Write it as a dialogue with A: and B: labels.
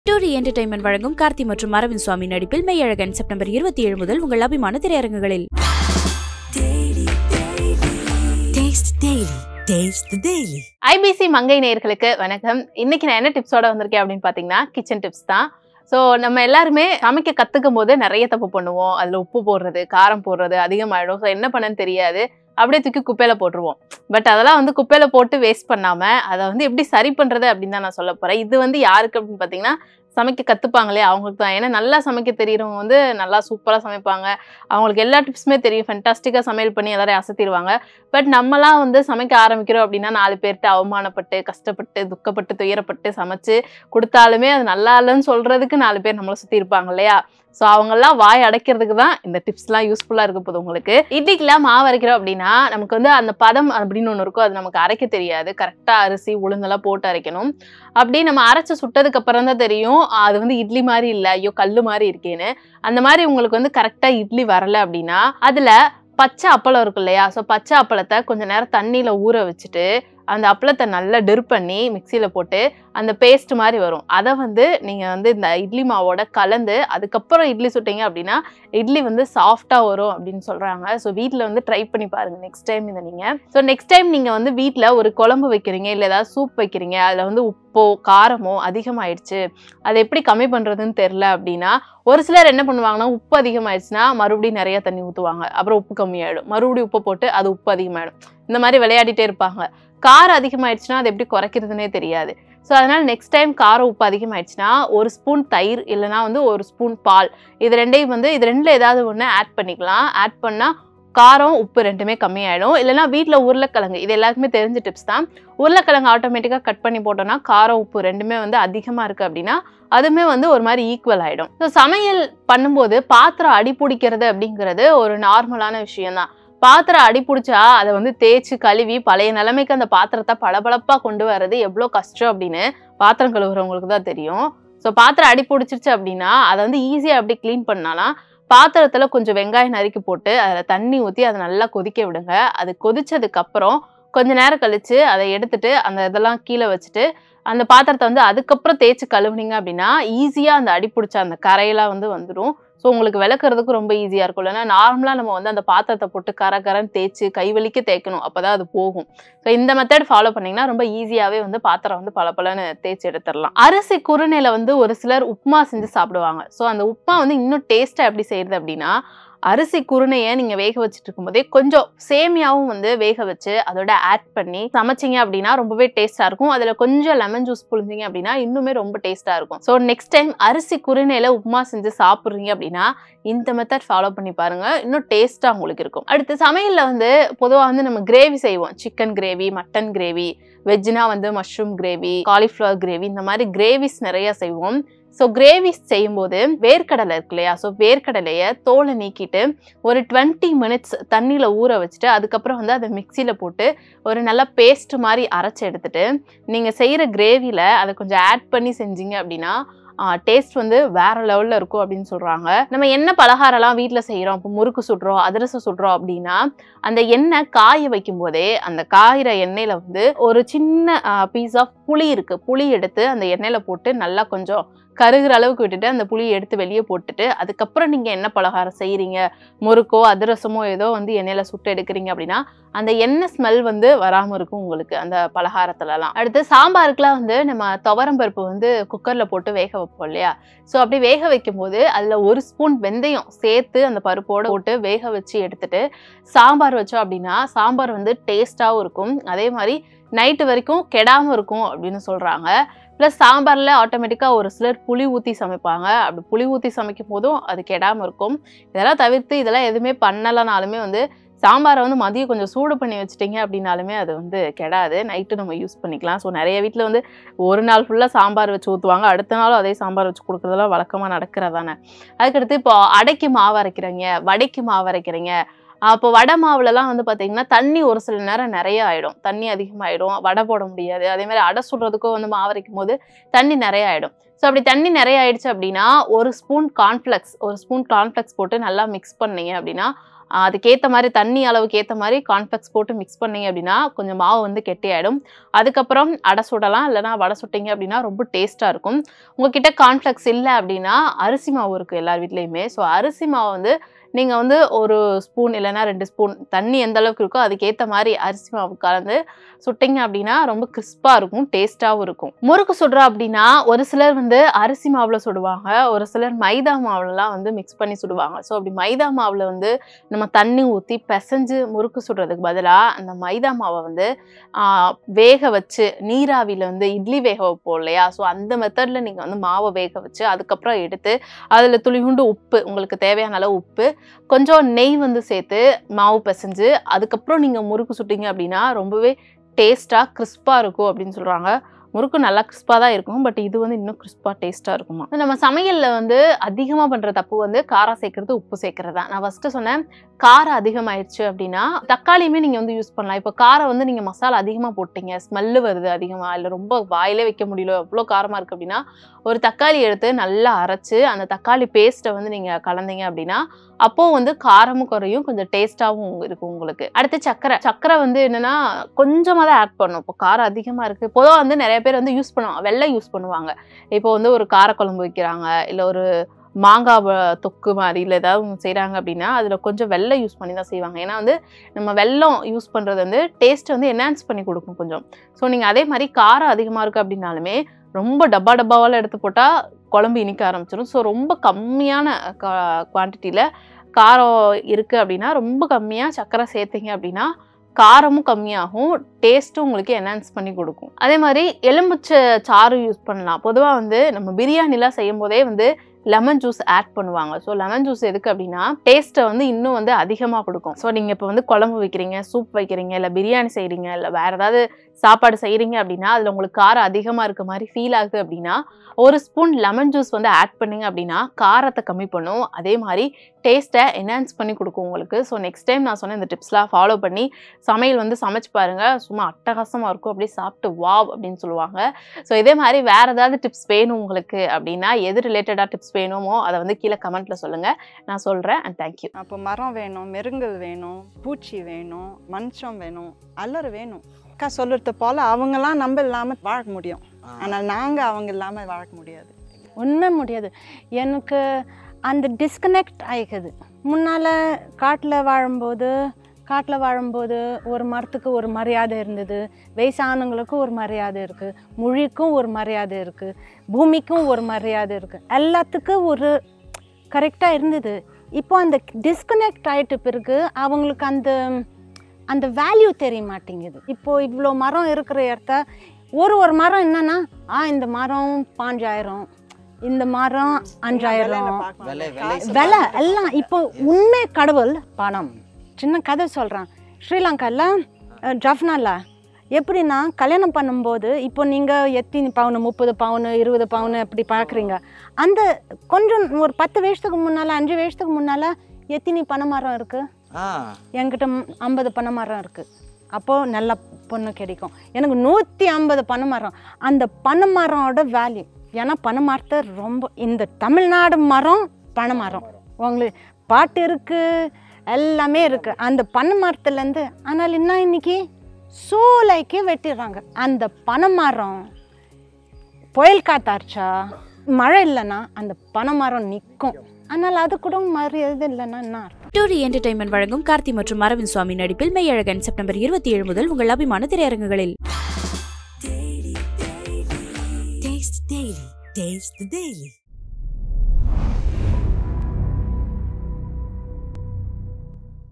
A: டூரி entertainment வழங்கும் கார்த்தி மற்றும் அரவிந்த் சுவாமி நடிப்பில் மெய்யழகன் செப்டம்பர் இருபத்தி ஏழு முதல் உங்கள் அபிமான திரையரங்குகளில்
B: Taste Daily. Taste the Daily.
C: IBC Mangai நேயர்களுக்கு வணக்கம் இன்னைக்கு நான் என்ன டிப்ஸோட வந்திருக்கேன் அப்படின்னு பார்த்தீங்கன்னா கிச்சன் டிப்ஸ் தான் ஸோ நம்ம எல்லாருமே சமைக்க கற்றுக்கும் போது நிறைய தப்பு பண்ணுவோம் அதில் உப்பு போடுறது காரம் போடுறது அதிகமாகிடும் ஸோ என்ன பண்ணன்னு தெரியாது அப்படியே தூக்கி குப்பையில் போட்டுருவோம் பட் அதெல்லாம் வந்து குப்பையில் போட்டு வேஸ்ட் பண்ணாமல் அதை வந்து எப்படி சரி பண்ணுறது அப்படின்னு தான் நான் சொல்ல போகிறேன் இது வந்து யாருக்கு அப்படின்னு பார்த்தீங்கன்னா சமைக்க கற்றுப்பாங்களே அவங்களுக்கு தான் ஏன்னா நல்லா சமைக்க தெரியுறவங்க வந்து நல்லா சூப்பராக சமைப்பாங்க அவங்களுக்கு எல்லா டிப்ஸுமே தெரியும் ஃபென்டாஸ்டிக்காக சமையல் பண்ணி எல்லாரையும் அசத்திடுவாங்க பட் நம்மலாம் வந்து சமைக்க ஆரம்பிக்கிறோம் அப்படின்னா நாலு பேர்கிட்ட அவமானப்பட்டு கஷ்டப்பட்டு துக்கப்பட்டு துயரப்பட்டு சமைச்சு கொடுத்தாலுமே அது நல்லா இல்லைன்னு சொல்றதுக்கு நாலு பேர் நம்மளை சுற்றி இருப்பாங்க இல்லையா ஸோ அவங்கெல்லாம் வாய் அடைக்கிறதுக்கு தான் இந்த டிப்ஸ்லாம் யூஸ்ஃபுல்லாக இருக்க போகுது உங்களுக்கு இட்லிக்கெல்லாம் மாவு அரைக்கிறோம் அப்படின்னா நமக்கு வந்து அந்த பதம் அப்படின்னு ஒன்று இருக்கும் அது நமக்கு அரைக்க தெரியாது கரெக்டாக அரிசி உளுந்தெல்லாம் போட்டு அரைக்கணும் அப்படி நம்ம அரைச்சி சுட்டதுக்கு அப்புறம் தான் தெரியும் அது வந்து இட்லி மாதிரி இல்லை ஐயோ கல் மாதிரி இருக்கேன்னு அந்த மாதிரி உங்களுக்கு வந்து கரெக்டாக இட்லி வரல அப்படின்னா அதில் பச்சை அப்பளம் இருக்கு இல்லையா ஸோ பச்சை அப்பளத்தை கொஞ்ச நேரம் தண்ணியில் ஊற வச்சுட்டு அந்த அப்பளத்தை நல்லா டிர் பண்ணி மிக்சியில் போட்டு அந்த பேஸ்ட் மாதிரி வரும் அதை வந்து நீங்கள் வந்து இந்த இட்லி மாவோட கலந்து அதுக்கப்புறம் இட்லி சுட்டீங்க அப்படின்னா இட்லி வந்து சாஃப்டாக வரும் அப்படின்னு சொல்கிறாங்க ஸோ வீட்டில் வந்து ட்ரை பண்ணி பாருங்கள் நெக்ஸ்ட் டைம் இதை நீங்கள் ஸோ நெக்ஸ்ட் டைம் நீங்கள் வந்து வீட்டில் ஒரு குழம்பு வைக்கிறீங்க இல்லை ஏதாவது சூப் வைக்கிறீங்க அதில் வந்து உப்போ காரமோ அதிகமாயிடுச்சு அதை எப்படி கம்மி பண்ணுறதுன்னு தெரில அப்படின்னா ஒரு சிலர் என்ன பண்ணுவாங்கன்னா உப்பு அதிகமாயிடுச்சுன்னா மறுபடியும் நிறைய தண்ணி ஊற்றுவாங்க அப்புறம் உப்பு கம்மியாயிடும் மறுபடியும் உப்பை போட்டு அது உப்பு அதிகமாயிடும் இந்த மாதிரி விளையாடிட்டே இருப்பாங்க காரம் அதிகமாயிடுச்சுன்னா அது எப்படி குறைக்கிறதுனே தெரியாது ஸோ அதனால் நெக்ஸ்ட் டைம் காரம் உப்பு அதிகமாயிடுச்சுன்னா ஒரு ஸ்பூன் தயிர் இல்லைனா வந்து ஒரு ஸ்பூன் பால் இது ரெண்டையும் வந்து இது ரெண்டில் ஏதாவது ஒன்று ஆட் பண்ணிக்கலாம் ஆட் பண்ணால் காரம் உப்பு ரெண்டுமே கம்மியாயிடும் இல்லைனா வீட்டில் உருளைக்கிழங்கு இது எல்லாருக்குமே தெரிஞ்ச டிப்ஸ் தான் உருளைக்கிழங்கு ஆட்டோமேட்டிக்காக கட் பண்ணி போட்டோம்னா காரம் உப்பு ரெண்டுமே வந்து அதிகமாக இருக்குது அப்படின்னா அதுவுமே வந்து ஒரு மாதிரி ஈக்குவல் ஆகிடும் ஸோ சமையல் பண்ணும்போது பாத்திரம் அடி பிடிக்கிறது அப்படிங்கிறது ஒரு நார்மலான விஷயம்தான் பாத்திரம் அடி பிடிச்சா அதை வந்து தேய்ச்சி கழுவி பழைய நிலைமைக்கு அந்த பாத்திரத்தை பளபளப்பாக கொண்டு வர்றது எவ்வளோ கஷ்டம் அப்படின்னு பாத்திரம் கழுவுறவங்களுக்கு தான் தெரியும் ஸோ பாத்திரம் அடி பிடிச்சிருச்சு அப்படின்னா அதை வந்து ஈஸியாக அப்படி க்ளீன் பண்ணாலாம் பாத்திரத்தில் கொஞ்சம் வெங்காயம் நறுக்கி போட்டு அதில் தண்ணி ஊற்றி அதை நல்லா கொதிக்க விடுங்க அது கொதிச்சதுக்கப்புறம் கொஞ்ச நேரம் கழித்து அதை எடுத்துட்டு அந்த இதெல்லாம் கீழே வச்சுட்டு அந்த பாத்திரத்தை வந்து அதுக்கப்புறம் தேய்ச்சி கழுவுனீங்க அப்படின்னா ஈஸியாக அந்த அடி பிடிச்ச அந்த கரையெல்லாம் வந்து வந்துடும் ஸோ உங்களுக்கு விளக்குறதுக்கு ரொம்ப ஈஸியாக இருக்கும் இல்லைன்னா நார்மலாக நம்ம வந்து அந்த பாத்திரத்தை போட்டு கர கரன்னு தேய்ச்சி கை வலிக்க தேய்க்கணும் அப்போ தான் அது போகும் ஸோ இந்த மெத்தட் ஃபாலோ பண்ணிங்கன்னா ரொம்ப ஈஸியாகவே வந்து பாத்திரம் வந்து பளபளன்னு தேய்ச்சி எடுத்துடலாம் அரிசி குறுநெல வந்து ஒரு சிலர் உப்புமா செஞ்சு சாப்பிடுவாங்க ஸோ அந்த உப்புமா வந்து இன்னும் டேஸ்ட்டாக எப்படி செய்யுது அப்படின்னா அரிசி குருணையை நீங்கள் வேக வச்சுட்டு இருக்கும்போதே கொஞ்சம் சேமியாவும் வந்து வேக வச்சு அதோட ஆட் பண்ணி சமைச்சிங்க அப்படின்னா ரொம்பவே டேஸ்ட்டாக இருக்கும் அதில் கொஞ்சம் லெமன் ஜூஸ் புழிஞ்சிங்க அப்படின்னா இன்னுமே ரொம்ப டேஸ்ட்டாக இருக்கும் ஸோ நெக்ஸ்ட் டைம் அரிசி குருணையில் உப்புமா செஞ்சு சாப்பிட்றீங்க அப்படின்னா இந்த மெத்தட் ஃபாலோ பண்ணி பாருங்க இன்னும் டேஸ்ட்டாக உங்களுக்கு இருக்கும் அடுத்து சமையலில் வந்து பொதுவாக வந்து நம்ம கிரேவி செய்வோம் சிக்கன் கிரேவி மட்டன் கிரேவி வெஜ்னா வந்து மஷ்ரூம் கிரேவி காலிஃப்ளவர் கிரேவி இந்த மாதிரி கிரேவிஸ் நிறைய செய்வோம் ஸோ கிரேவிஸ் செய்யும்போது வேர்க்கடலை இருக்கு இல்லையா ஸோ வேர்க்கடலையை தோலை நீக்கிட்டு ஒரு டுவெண்ட்டி மினிட்ஸ் தண்ணியில் ஊற வச்சுட்டு அதுக்கப்புறம் வந்து அதை மிக்சியில் போட்டு ஒரு நல்ல பேஸ்ட் மாதிரி அரைச்சி எடுத்துட்டு நீங்கள் செய்கிற கிரேவியில் அதை கொஞ்சம் ஆட் பண்ணி செஞ்சீங்க அப்படின்னா டேஸ்ட் வந்து வேற லெவலில் இருக்கும் அப்படின்னு சொல்கிறாங்க நம்ம என்ன பலகாரம்லாம் வீட்டில் செய்கிறோம் இப்போ முறுக்கு சுடுறோம் அதிரசம் சுடுறோம் அப்படின்னா அந்த எண்ணெய் காய வைக்கும் போதே அந்த காயிற எண்ணெயில் வந்து ஒரு சின்ன பீஸ் ஆஃப் புளி இருக்குது புளி எடுத்து அந்த எண்ணெயில் போட்டு நல்லா கொஞ்சம் கருகிற அளவுக்கு விட்டுட்டு அந்த புளியை எடுத்து வெளியே போட்டுட்டு அதுக்கப்புறம் நீங்கள் என்ன பலகாரம் செய்கிறீங்க முறுக்கோ அதிரசமோ ஏதோ வந்து எண்ணெயில் சுட்டு எடுக்கிறீங்க அப்படின்னா அந்த எண்ணெய் ஸ்மெல் வந்து வராமல் இருக்கும் உங்களுக்கு அந்த பலகாரத்துலலாம் அடுத்து சாம்பாருக்குலாம் வந்து நம்ம துவரம் பருப்பு வந்து குக்கரில் போட்டு வேக வைப்போம் இல்லையா ஸோ அப்படி வேக வைக்கும் போது அதில் ஒரு ஸ்பூன் வெந்தயம் சேர்த்து அந்த பருப்போடு போட்டு வேக வச்சு எடுத்துட்டு சாம்பார் வச்சோம் அப்படின்னா சாம்பார் வந்து டேஸ்ட்டாகவும் இருக்கும் அதே மாதிரி நைட்டு வரைக்கும் கெடாமல் இருக்கும் அப்படின்னு சொல்கிறாங்க ப்ளஸ் சாம்பாரில் ஆட்டோமேட்டிக்காக ஒரு சிலர் புளி ஊற்றி சமைப்பாங்க அப்படி புளி ஊற்றி சமைக்கும் போதும் அது கெடாமல் இருக்கும் இதெல்லாம் தவிர்த்து இதெல்லாம் எதுவுமே பண்ணலைனாலுமே வந்து சாம்பாரை வந்து மதியம் கொஞ்சம் சூடு பண்ணி வச்சிட்டிங்க அப்படின்னாலுமே அது வந்து கெடாது நைட்டு நம்ம யூஸ் பண்ணிக்கலாம் ஸோ நிறைய வீட்டில் வந்து ஒரு நாள் ஃபுல்லாக சாம்பார் வச்சு ஊற்றுவாங்க அடுத்த நாளும் அதே சாம்பார் வச்சு கொடுக்குறதெல்லாம் வழக்கமாக நடக்கிறதானே அதுக்கடுத்து இப்போ அடைக்கு மாவு அரைக்கிறீங்க வடைக்கு மாவு அரைக்கிறீங்க அப்போ வடை மாவுலலாம் வந்து பார்த்தீங்கன்னா தண்ணி ஒரு சில நேரம் நிறைய ஆகிடும் தண்ணி அதிகமாகிடும் வடை போட முடியாது அதே மாதிரி அடை சுடுறதுக்கும் வந்து மாவு அரைக்கும் போது தண்ணி நிறைய ஆகிடும் ஸோ அப்படி தண்ணி நிறைய ஆயிடுச்சு அப்படின்னா ஒரு ஸ்பூன் கார்ன்ஃப்ளெக்ஸ் ஒரு ஸ்பூன் கார்ன்ஃப்ளெக்ஸ் போட்டு நல்லா மிக்ஸ் பண்ணீங்க அப்படின்னா ஆஹ் அதுக்கேத்த மாதிரி தண்ணி அளவுக்கு ஏத்த மாதிரி கான்ஃப்ளெக்ஸ் போட்டு மிக்ஸ் பண்ணீங்க அப்படின்னா கொஞ்சம் மாவு வந்து கெட்டியாயிடும் அதுக்கப்புறம் அடை சுடலாம் இல்லைனா வடை சுட்டீங்க அப்படின்னா ரொம்ப டேஸ்டா இருக்கும் உங்ககிட்ட கான்ஃப்ளெக்ஸ் இல்லை அப்படின்னா அரிசி மாவு இருக்கு எல்லார் வீட்லயுமே ஸோ அரிசி மாவு வந்து நீங்கள் வந்து ஒரு ஸ்பூன் இல்லைன்னா ரெண்டு ஸ்பூன் தண்ணி எந்த அளவுக்கு இருக்கோ அதுக்கேற்ற மாதிரி அரிசி மாவு கலந்து சுட்டிங்க அப்படின்னா ரொம்ப கிறிஸ்பாக இருக்கும் டேஸ்ட்டாகவும் இருக்கும் முறுக்கு சுடுறோம் அப்படின்னா ஒரு சிலர் வந்து அரிசி மாவில் சுடுவாங்க ஒரு சிலர் மைதா மாவுலலாம் வந்து மிக்ஸ் பண்ணி சுடுவாங்க ஸோ அப்படி மைதா மாவில் வந்து நம்ம தண்ணி ஊற்றி பிசைஞ்சு முறுக்கு சுடுறதுக்கு பதிலாக அந்த மைதா மாவை வந்து ஆஹ், வேக வச்சு நீராவியில் வந்து இட்லி வேக வைப்போம் இல்லையா ஸோ அந்த மெத்தடில் நீங்கள் வந்து மாவை வேக வச்சு அதுக்கப்புறம் எடுத்து அதில் துளிகுண்டு உப்பு உங்களுக்கு தேவையான அளவு உப்பு கொஞ்சம் நெய் வந்து சேர்த்து மாவு பிசைஞ்சு அதுக்கப்புறம் நீங்கள் முறுக்கு சுட்டீங்க அப்படின்னா ரொம்பவே டேஸ்ட்டாக கிறிஸ்பாக இருக்கும் அப்படின்னு சொல்கிறாங்க முறுக்கு நல்லா கிறிஸ்பாக தான் இருக்கும் பட் இது வந்து இன்னும் கிறிஸ்பாக டேஸ்ட்டாக இருக்குமா நம்ம சமையலில் வந்து அதிகமாக பண்ணுற தப்பு வந்து காரம் சேர்க்கறது உப்பு சேர்க்கறது தான் நான் ஃபஸ்ட்டு சொன்னேன் காரம் அதிகமாயிடுச்சு அப்படின்னா தக்காளியுமே நீங்கள் வந்து யூஸ் பண்ணலாம் இப்போ காரம் வந்து நீங்கள் மசாலா அதிகமாக போட்டீங்க ஸ்மெல்லு வருது அதிகமாக இல்லை ரொம்ப வாயிலே வைக்க முடியல எவ்வளோ காரமாக இருக்குது அப்படின்னா ஒரு தக்காளி எடுத்து நல்லா அரைச்சு அந்த தக்காளி பேஸ்ட்டை வந்து நீங்கள் கலந்தீங்க அப்படின்னா அப்போ வந்து காரமும் குறையும் கொஞ்சம் டேஸ்ட்டாகவும் இருக்கும் உங்களுக்கு அடுத்து சக்கரை சக்கரை வந்து என்னன்னா கொஞ்சமாக தான் ஆட் பண்ணும் இப்போ காரம் அதிகமாக இருக்குது பொதுவாக வந்து நிறைய பேர் வந்து யூஸ் பண்ணுவாங்க வெள்ளை யூஸ் பண்ணுவாங்க இப்போ வந்து ஒரு காரக்குழம்பு வைக்கிறாங்க இல்லை ஒரு மாங்காய் வ- தொக்கு மாதிரி இல்லை ஏதாவது ஒன்று செய்கிறாங்க அப்படின்னா அதில் கொஞ்சம் வெள்ளம் யூஸ் பண்ணி தான் செய்வாங்க ஏன்னா வந்து நம்ம வெல்லம் யூஸ் பண்ணுறது வந்து டேஸ்ட் வந்து என்ஹான்ஸ் பண்ணி கொடுக்கும் கொஞ்சம் ஸோ நீங்கள் அதே மாதிரி காரம் அதிகமாக இருக்குது அப்படின்னாலுமே ரொம்ப டப்பா டப்பாவால் எடுத்து போட்டால் குழம்பு இனிக்க ஆரம்பிச்சிடும் ஸோ ரொம்ப கம்மியான குவான்டிட்டியில் காரம் இருக்குது அப்படின்னா ரொம்ப கம்மியாக சர்க்கரை சேர்த்தீங்க அப்படின்னா காரமும் கம்மியாகும் டேஸ்ட்டும் உங்களுக்கு என்ஹான்ஸ் பண்ணி கொடுக்கும் அதே மாதிரி எலும்புச்சை சாறு யூஸ் பண்ணலாம் பொதுவாக வந்து நம்ம பிரியாணிலாம் செய்யும் போதே வந்து லெமன் ஜூஸ் ஆட் பண்ணுவாங்க ஸோ லெமன் ஜூஸ் எதுக்கு அப்படின்னா டேஸ்ட்டை வந்து இன்னும் வந்து அதிகமாக கொடுக்கும் ஸோ நீங்கள் இப்போ வந்து குழம்பு வைக்கிறீங்க சூப் வைக்கிறீங்க இல்லை பிரியாணி செய்கிறீங்க இல்லை வேறு ஏதாவது சாப்பாடு செய்கிறீங்க அப்படின்னா அதில் உங்களுக்கு காரம் அதிகமாக இருக்க மாதிரி ஃபீல் ஆகுது அப்படின்னா ஒரு ஸ்பூன் லெமன் ஜூஸ் வந்து ஆட் பண்ணீங்க அப்படின்னா காரத்தை கம்மி பண்ணும் அதே மாதிரி டேஸ்ட்டை என்ஹான்ஸ் பண்ணி கொடுக்கும் உங்களுக்கு ஸோ நெக்ஸ்ட் டைம் நான் சொன்ன இந்த டிப்ஸ்லாம் ஃபாலோ பண்ணி சமையல் வந்து சமைச்சு பாருங்க சும்மா அட்டகாசமாக இருக்கும் அப்படியே சாப்பிட்டு வாவ் அப்படின்னு சொல்லுவாங்க ஸோ இதே மாதிரி வேற ஏதாவது டிப்ஸ் வேணும் உங்களுக்கு அப்படின்னா எது ரிலேட்டடாக டிப்ஸ் வேணுமோ அதை வந்து கீழே கமெண்ட்ல சொல்லுங்க நான் சொல்றேன் அண்ட் தேங்க்யூ
D: அப்போ மரம் வேணும் மிருங்கல் வேணும் பூச்சி வேணும் மனுஷம் வேணும் எல்லாரும் வேணும் அக்கா சொல்றது போல அவங்கெல்லாம் நம்ம இல்லாமல் வாழ முடியும் ஆனால் நாங்கள் அவங்க இல்லாமல் வாழ முடியாது
E: உண்மை முடியாது எனக்கு அந்த டிஸ்கனெக்ட் ஆகிக்குது முன்னால் காட்டில் வாழும்போது காட்டில் வாழும்போது ஒரு மரத்துக்கு ஒரு மரியாதை இருந்தது வயசானவங்களுக்கும் ஒரு மரியாதை இருக்குது மொழிக்கும் ஒரு மரியாதை இருக்குது பூமிக்கும் ஒரு மரியாதை இருக்குது எல்லாத்துக்கும் ஒரு கரெக்டாக இருந்தது இப்போ அந்த டிஸ்கனெக்ட் ஆகிட்ட பிறகு அவங்களுக்கு அந்த அந்த வேல்யூ தெரிய மாட்டேங்குது இப்போ இவ்வளோ மரம் இருக்கிற இடத்த ஒரு ஒரு மரம் என்னன்னா ஆ இந்த மரம் பாஞ்சாயிரம் இந்த மரம் அஞ்சாயிரம்
F: விலை விலை
E: விலை எல்லாம் இப்போ உண்மை கடவுள் பணம் சின்ன கதை சொல்கிறேன் ஸ்ரீலங்காவில் ஜஃப்னால எப்படின்னா கல்யாணம் பண்ணும்போது இப்போ நீங்கள் எத்தனை பவுனு முப்பது பவுனு இருபது பவுனு அப்படி பார்க்குறீங்க அந்த கொஞ்சம் ஒரு பத்து வருஷத்துக்கு முன்னால் அஞ்சு வருஷத்துக்கு முன்னால் எத்தனை பனை மரம் இருக்குது
F: ஆ
E: என்கிட்ட ஐம்பது பனை மரம் இருக்குது அப்போது நல்ல பொண்ணு கிடைக்கும் எனக்கு நூற்றி ஐம்பது பனை மரம் அந்த பனை மரோட வேல்யூ ஏன்னா பனை மரத்தை ரொம்ப இந்த தமிழ்நாடு மரம் பனை மரம் உங்களுக்கு பாட்டு இருக்குது எல்லாமே இருக்குது அந்த பனை மரத்துலேருந்து ஆனால் என்ன இன்னைக்கு சூளைக்கு வெட்டிடுறாங்க அந்த பனை மரம் புயல் காத்தாச்சா மழை இல்லைன்னா அந்த பனை மரம் நிற்கும் ஆனால் அது கூட மரியாதை இல்லைன்னா என்ன அர்த்தம்
A: டூரி என்டர்டைன்மெண்ட் வழங்கும் கார்த்தி மற்றும் அரவிந்த் சுவாமி நடிப்பில் மெய்யழகன் செப்டம்பர் இருபத்தி ஏழு முதல் உங்கள் அபிமான திரையரங்குகளில்
B: Taste the Daily. Taste the Daily.